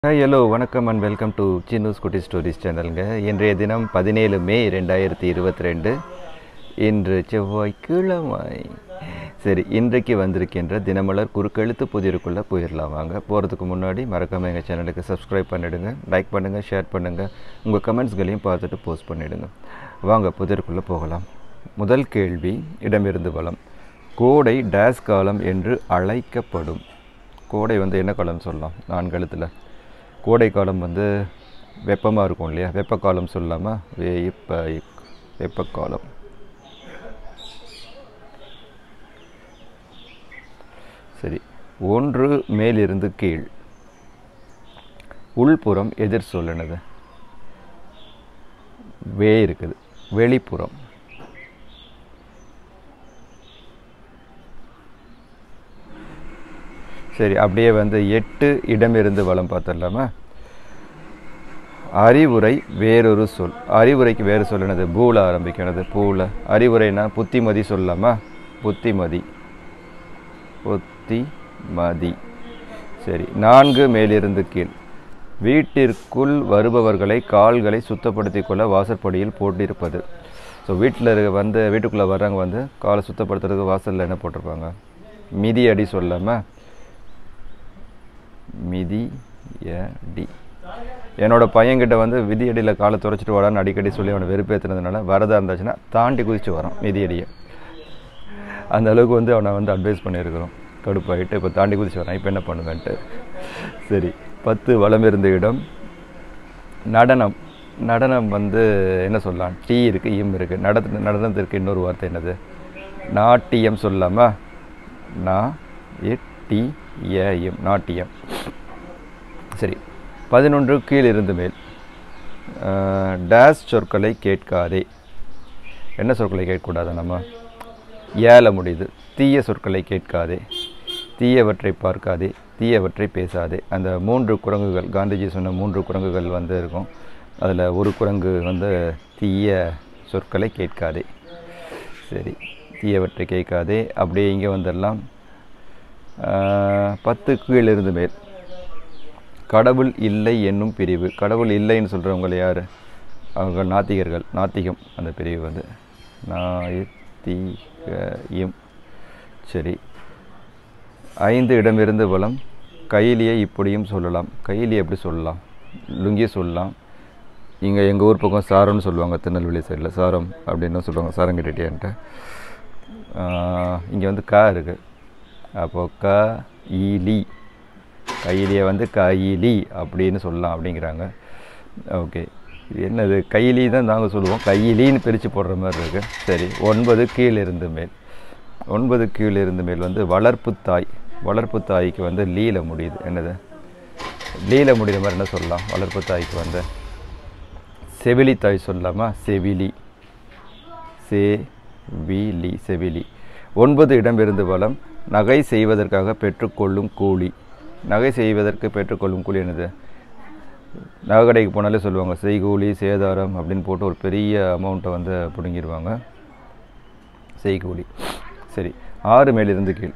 Hi hello வணக்கம் and welcome to Chinnu's Kutty stories சேனலுங்க இன்றைய தினம் பதினேழு மே ரெண்டாயிரத்தி இருபத்தி ரெண்டு இன்று செவ்வாய்க்கிழமை சரி இன்றைக்கு வந்திருக்கின்ற தினமலர் குறுக்கெழுத்து புதிருக்குள்ளே போயிடலாம் வாங்க போகிறதுக்கு முன்னாடி மறக்காமல் எங்கள் சேனலுக்கு சப்ஸ்கிரைப் பண்ணிவிடுங்க லைக் பண்ணுங்கள் ஷேர் பண்ணுங்கள் உங்கள் கமெண்ட்ஸ்களையும் பார்த்துட்டு போஸ்ட் பண்ணிவிடுங்க வாங்க புதிருக்குள்ளே போகலாம் முதல் கேள்வி இடமிருந்து வளம் கோடை டேஸ் காலம் என்று அழைக்கப்படும் கோடை வந்து என்ன காலம் சொல்லலாம் நான்கு எழுத்தில் கோடை காலம் வந்து வெப்பமாக இருக்கும் இல்லையா வெப்பக்காலம் சொல்லாமல் வெப்ப வெப்பக்காலம் சரி ஒன்று மேலிருந்து கீழ் உள்புறம் எதிர் சொல்லுனது வே இருக்குது வெளிப்புறம் சரி அப்படியே வந்து எட்டு இடமிருந்து வளம் பார்த்துடலாமா அறிவுரை வேறொரு சொல் அறிவுரைக்கு வேறு சொல்லுனது பூல ஆரம்பிக்கிறது பூல அறிவுரைனா புத்திமதி சொல்லலாமா புத்திமதி புத்திமதி சரி நான்கு மேலிருந்து கீழ் வீட்டிற்குள் வருபவர்களை கால்களை சுத்தப்படுத்திக் கொள்ள வாசற்படியில் போட்டிருப்பது ஸோ வீட்டில் இருக்க வந்து வீட்டுக்குள்ளே வர்றவங்க வந்து காலை சுத்தப்படுத்துறதுக்கு வாசலில் என்ன போட்டிருப்பாங்க மிதி அடி சொல்லாமல் மிதி அடி என்னோட பையன்கிட்ட வந்து விதியடியில் காலை துறைச்சிட்டு வரான்னு அடிக்கடி சொல்லி அவனை வெறுப்பேற்றுனதுனால வரதா இருந்துச்சுன்னா தாண்டி குதிச்சு வரான் மிதியடியை அந்த அளவுக்கு வந்து அவனை வந்து அட்வைஸ் பண்ணியிருக்கிறோம் கடுப்பாகிட்டு இப்போ தாண்டி குதிச்சு வரான் இப்போ என்ன பண்ணுவேன்ட்டு சரி பத்து வளம் இருந்த இடம் நடனம் நடனம் வந்து என்ன சொல்லலாம் டீ இருக்குது இம் இருக்குது நட நடனத்திற்கு இன்னொரு வார்த்தை என்னது நாட்டியம் சொல்லாமா நா டி ஏஎம் நாட்டியம் சரி பதினொன்று கீழிருந்து மேல் டேஸ் சொற்களை கேட்காதே என்ன சொற்களை கேட்கக்கூடாது நம்ம ஏல முடியுது தீய சொற்களை கேட்காதே தீயவற்றை பார்க்காதே தீயவற்றை பேசாதே அந்த மூன்று குரங்குகள் காந்திஜி சொன்ன மூன்று குரங்குகள் வந்து இருக்கும் அதில் ஒரு குரங்கு வந்து தீய சொற்களை கேட்காதே சரி தீயவற்றை கேட்காதே அப்படியே இங்கே வந்துடலாம் பத்து கீழிருந்து மேல் கடவுள் இல்லை என்னும் பிரிவு கடவுள் இல்லைன்னு சொல்கிறவங்க யார் அவங்க நாத்திகர்கள் நாத்திகம் அந்த பிரிவு வந்து நாத்திகம் சரி ஐந்து இடமிருந்து வளம் கையிலேயே இப்படியும் சொல்லலாம் கையிலேயே எப்படி சொல்லலாம் லுங்கி சொல்லலாம் இங்கே எங்கள் ஊர் பக்கம் சாரம்னு சொல்லுவாங்க திருநெல்வேலி சைடில் சாரம் அப்படின்னு சொல்லுவாங்க சாரம் கிட்டேன்ட்டு இங்கே வந்து கா இருக்குது அப்போது க ஈலி கையிலேயே வந்து கையிலி அப்படின்னு சொல்லலாம் அப்படிங்கிறாங்க ஓகே என்னது கையிலி தான் நாங்கள் சொல்லுவோம் கையிலின்னு பிரித்து போடுற மாதிரி இருக்குது சரி ஒன்பது கீழிருந்து மேல் ஒன்பது கீழிருந்து மேல் வந்து வளர்ப்பு தாய் வளர்ப்பு தாய்க்கு வந்து லீல முடியுது என்னது லீல முடிகிற மாதிரி என்ன சொல்லலாம் வளர்ப்பு தாய்க்கு வந்து செவிலி தாய் சொல்லலாமா செவிலி செவிலி செவிலி ஒன்பது இடமிருந்து வளம் நகை செய்வதற்காக பெற்றுக்கொள்ளும் கூலி நகை செய்வதற்கு பெற்றுக்கொள்ளும் கூலி என்னது நகை கடைக்கு போனாலே சொல்லுவாங்க செய்கூலி சேதாரம் அப்படின்னு போட்டு ஒரு பெரிய அமௌண்ட்டை வந்து பிடுங்கிடுவாங்க செய்கூலி சரி ஆறு மேலிருந்து கீழ்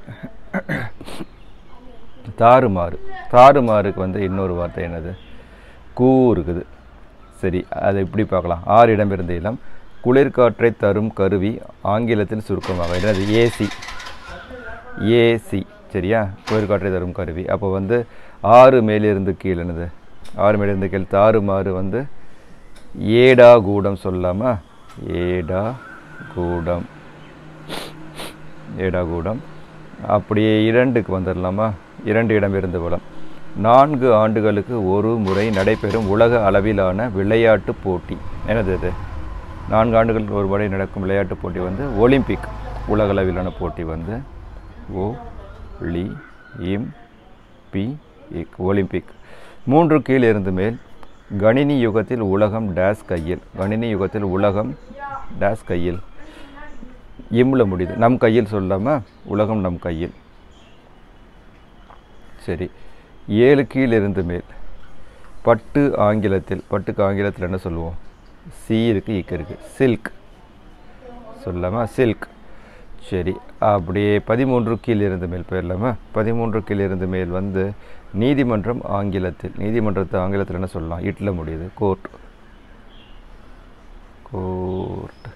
தாறுமாறு தாறுமாறுக்கு வந்து இன்னொரு வார்த்தை என்னது கூ இருக்குது சரி அதை இப்படி பார்க்கலாம் ஆறு இடமிருந்து இளம் குளிர்காற்றை தரும் கருவி ஆங்கிலத்தில் சுருக்கமாக என்னது ஏசி ஏசி சரியா குளிர்காற்றை தரும் கருவி அப்போ வந்து ஆறு மேலிருந்து கீழ் என்னது ஆறு மேலிருந்து கீழ் தாறுமாறு வந்து ஏடா கூடம் சொல்லாமல் ஏடா கூடம் ஏடா கூடம் அப்படியே இரண்டுக்கு வந்துடலாமா இரண்டு இடம் இருந்து வளம் நான்கு ஆண்டுகளுக்கு ஒரு முறை நடைபெறும் உலக அளவிலான விளையாட்டு போட்டி என்னது இது நான்கு ஆண்டுகளுக்கு ஒரு முறை நடக்கும் விளையாட்டு போட்டி வந்து ஒலிம்பிக் உலக அளவிலான போட்டி வந்து ஓ லி இம் பி இக் ஒலிம்பிக் மூன்று கீழ் இருந்து மேல் கணினி யுகத்தில் உலகம் டேஸ் கையில் கணினி யுகத்தில் உலகம் டேஸ் கையில் இம்மில் முடியுது நம் கையில் சொல்லாமல் உலகம் நம் கையில் சரி ஏழு கீழ் இருந்து மேல் பட்டு ஆங்கிலத்தில் பட்டுக்கு ஆங்கிலத்தில் என்ன சொல்லுவோம் சி இருக்குது இக்கு இருக்குது சில்க் சொல்லாமல் சில்க் சரி அப்படியே பதிமூன்று கீழ் இருந்து மேல் போயிடலாமா பதிமூன்று கீழ் இருந்து மேல் வந்து நீதிமன்றம் ஆங்கிலத்தில் நீதிமன்றத்தை ஆங்கிலத்தில் என்ன சொல்லலாம் இட்ல முடியுது கோர்ட் கோர்ட்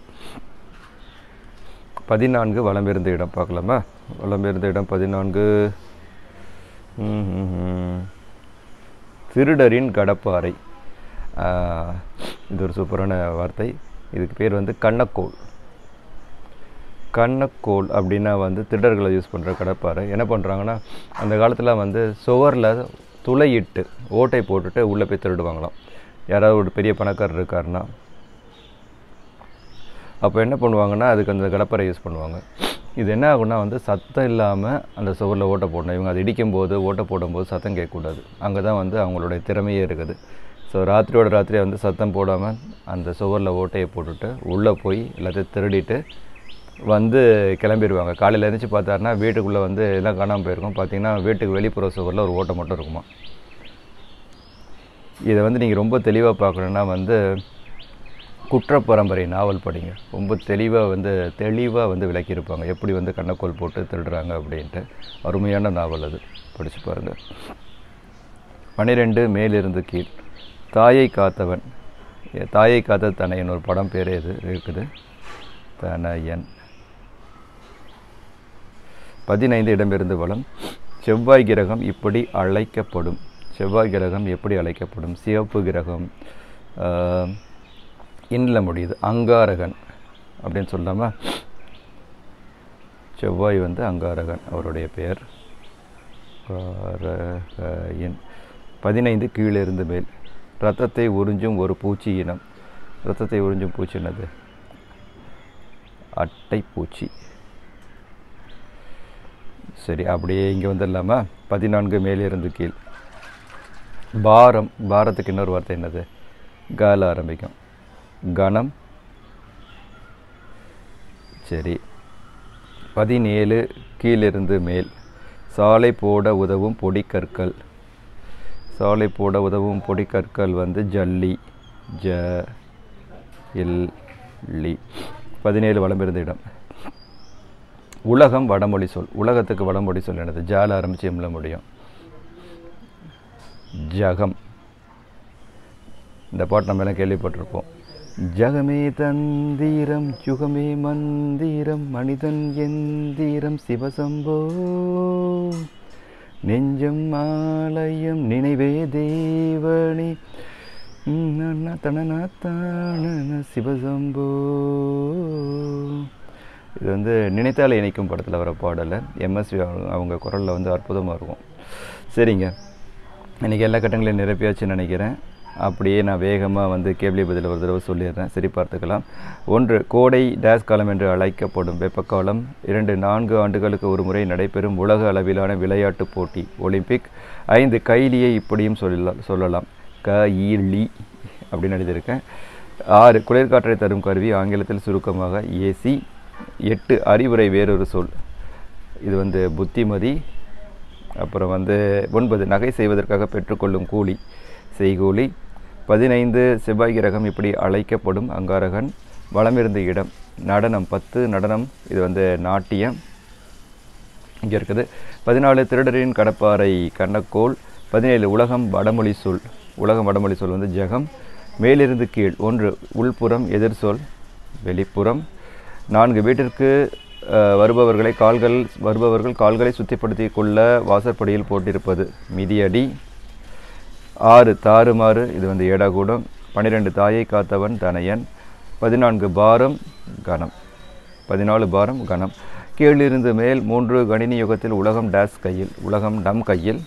பதினான்கு வளமிருந்த இடம் பார்க்கலாமா வளமிருந்த இடம் பதினான்கு ம்ஹும்ஹும். திருடரின் கடப்பாறை ஆஹ், இது ஒரு சூப்பரான வார்த்தை இதுக்கு பேர் வந்து கண்ணக்கோல் கண்ணக்கோல் அப்படின்னா வந்து திருடர்களை யூஸ் பண்ணுற கடப்பாறை என்ன பண்ணுறாங்கன்னா அந்த காலத்தில் வந்து சுவரில் துளையிட்டு ஓட்டை போட்டுட்டு உள்ளே போய் திருடுவாங்களாம் யாராவது ஒரு பெரிய பணக்காரர் இருக்காருன்னா அப்போ என்ன பண்ணுவாங்கன்னா அதுக்கு அந்த கடப்பாரை யூஸ் பண்ணுவாங்க இது என்ன ஆகும்னா வந்து சத்தம் இல்லாமல் அந்த சுவரில் ஓட்டை போடணும் இவங்க அதை இடிக்கும்போது ஓட்டை போடும்போது சத்தம் கேட்கக்கூடாது அங்கே தான் வந்து அவங்களுடைய திறமையே இருக்குது ஸோ ராத்திரியோட ராத்திரியாக வந்து சத்தம் போடாமல் அந்த சுவரில் ஓட்டையை போட்டுட்டு உள்ளே போய் எல்லாத்தையும் திருடிட்டு வந்து கிளம்பிடுவாங்க காலையில் எழுந்திரிச்சு பார்த்தாருன்னா வீட்டுக்குள்ளே வந்து எல்லாம் காணாமல் போயிருக்கும் பார்த்தீங்கன்னா வீட்டுக்கு வெளிப்புற சுவரில் ஒரு ஓட்டை மட்டும் இருக்குமா இதை வந்து நீங்கள் ரொம்ப தெளிவாக பார்க்கணுன்னா வந்து குற்ற பரம்பரை நாவல் படிங்க ரொம்ப தெளிவாக வந்து தெளிவாக வந்து விளக்கியிருப்பாங்க எப்படி வந்து கண்ணக்கோல் போட்டு திருடுறாங்க அப்படின்ட்டு அருமையான நாவல் அது படித்து பாருங்கள் பன்னிரெண்டு மேலிருந்து கீழ் தாயை காத்தவன் எ- தாயை காத்த தனையன் ஒரு படம் பேரே இது இருக்குது தனயன் பதினைந்து இடமிருந்து வளம் செவ்வாய் கிரகம் இப்படி அழைக்கப்படும் செவ்வாய் கிரகம் எப்படி அழைக்கப்படும் சிவப்பு கிரகம் ஆஹ், இன்ல முடியுது அங்காரகன் அப்படின்னு சொல்லாமா செவ்வாய் வந்து அங்காரகன் அவருடைய பெயர் அங்காரகன் பதினைந்து கீழிருந்து மேல் ரத்தத்தை உறிஞ்சும் ஒரு பூச்சி இனம் ரத்தத்தை உறிஞ்சும் பூச்சி என்னது அட்டை பூச்சி சரி அப்படியே இங்கே வந்துடலாமா பதினான்கு மேலிருந்து கீழ் பாரம் பாரத்துக்கு இன்னொரு வார்த்தை என்னது கால ஆரம்பிக்கும் கணம் சரி பதினேழு கீழிருந்து மேல் சாலை போட உதவும் பொடிக்கற்கள் சாலை போட உதவும் பொடிக்கற்கள் வந்து ஜல்லி ஜ இல் லி பதினேழு வளமிருந்த இடம் உலகம் வடமொழி சொல் உலகத்துக்கு வடமொழி சொல் என்னது ஜால ஆரம்பிச்சு எம்ல முடியும் ஜகம் இந்த பாட்டு நம்ம எல்லாம் கேள்விப்பட்டிருப்போம் ஜகமே தந்திரம் சுகமே மந்திரம் மனிதன் எந்திரம் சிவசம்போ நெஞ்சம் ஆலயம் நினைவே தேவனே தனன சிவசம்போ இது வந்து நினைத்தால் இணைக்கும் படத்தில் வர பாடலை எம்எஸ்வி அவங்க குரலில் வந்து அற்புதமாக இருக்கும் சரிங்க இன்றைக்கி எல்லா கட்டங்களையும் நிரப்பியாச்சுன்னு நினைக்கிறேன் அப்படியே நான் வேகமாக வந்து கேபிளி பதில் ஒரு தடவை சொல்லிடுறேன் சரி பார்த்துக்கலாம் ஒன்று கோடை டேஸ் காலம் என்று அழைக்கப்படும் வெப்பக்காலம் இரண்டு நான்கு ஆண்டுகளுக்கு ஒரு முறை நடைபெறும் உலக அளவிலான விளையாட்டுப் போட்டி ஒலிம்பிக் ஐந்து கைலியை இப்படியும் சொல்லலாம் சொல்லலாம் க ஈ அப்படின்னு எழுதியிருக்கேன் ஆறு குளிர்காற்றை தரும் கருவி ஆங்கிலத்தில் சுருக்கமாக ஏசி எட்டு அறிவுரை வேறொரு சொல் இது வந்து புத்திமதி அப்புறம் வந்து ஒன்பது நகை செய்வதற்காக பெற்றுக்கொள்ளும் கூலி செய்கூலி பதினைந்து செவ்வாய் கிரகம் இப்படி அழைக்கப்படும் அங்காரகன் வளமிருந்த இடம் நடனம் பத்து நடனம் இது வந்து நாட்டியம் இங்கே இருக்குது பதினாலு திருடரின் கடப்பாறை கண்ணக்கோல் பதினேழு உலகம் வடமொழி சொல் உலகம் வடமொழி சொல் வந்து ஜெகம் மேலிருந்து கீழ் ஒன்று உள்புறம் எதிர் சொல் வெளிப்புறம் நான்கு வீட்டிற்கு அஹ், வருபவர்களை கால்கள் வருபவர்கள் கால்களை சுத்திப்படுத்தி கொள்ள வாசற்படியில் போட்டிருப்பது மிதியடி ஆறு தாறுமாறு இது வந்து ஏடாகூடம் பன்னிரெண்டு தாயை காத்தவன் தனையன் பதினான்கு பாரம் கணம் பதினாலு பாரம் கணம் கீழிருந்து மேல் மூன்று கணினி யுகத்தில் உலகம் டேஸ் கையில் உலகம் நம் கையில்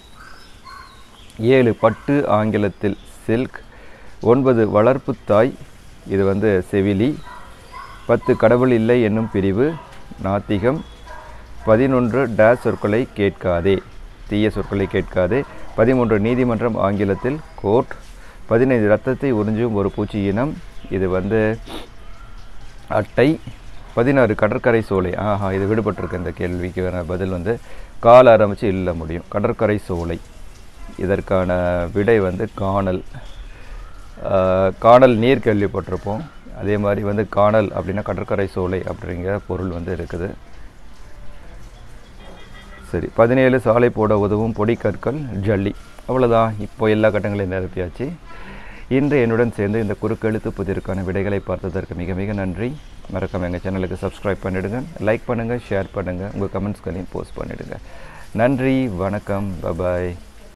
ஏழு பட்டு ஆங்கிலத்தில் சில்க் ஒன்பது வளர்ப்பு தாய் இது வந்து செவிலி பத்து கடவுள் இல்லை என்னும் பிரிவு நாத்திகம் பதினொன்று டேஸ் சொற்களை கேட்காதே தீய சொற்களை கேட்காதே பதிமூன்று நீதிமன்றம் ஆங்கிலத்தில் கோர்ட் பதினைந்து ரத்தத்தை உறிஞ்சும் ஒரு பூச்சி இனம் இது வந்து அட்டை பதினாறு கடற்கரை சோலை ஆஹா இது விடுபட்டிருக்கு இந்த கேள்விக்கு வேற பதில் வந்து கால் ஆரம்பித்து இல்லை முடியும் கடற்கரை சோலை இதற்கான விடை வந்து காணல் ஆஹ், காணல் நீர் கேள்விப்பட்டிருப்போம் அதே மாதிரி வந்து காணல் அப்படின்னா கடற்கரை சோலை அப்படிங்கிற பொருள் வந்து இருக்குது சரி பதினேழு சாலை போட உதவும் பொடிக்கற்கள் ஜல்லி அவ்வளோதான் இப்போ எல்லா கட்டங்களையும் நிரப்பியாச்சு இன்று என்னுடன் சேர்ந்து இந்த குறுக்கெழுத்து புதிருக்கான விடைகளை பார்த்ததற்கு மிக மிக நன்றி மறக்காம எங்கள் சேனலுக்கு சப்ஸ்கிரைப் பண்ணிடுங்க லைக் பண்ணுங்கள் ஷேர் பண்ணுங்கள் உங்கள் கமெண்ட்ஸ்களையும் போஸ்ட் பண்ணிடுங்க நன்றி வணக்கம் பபாய்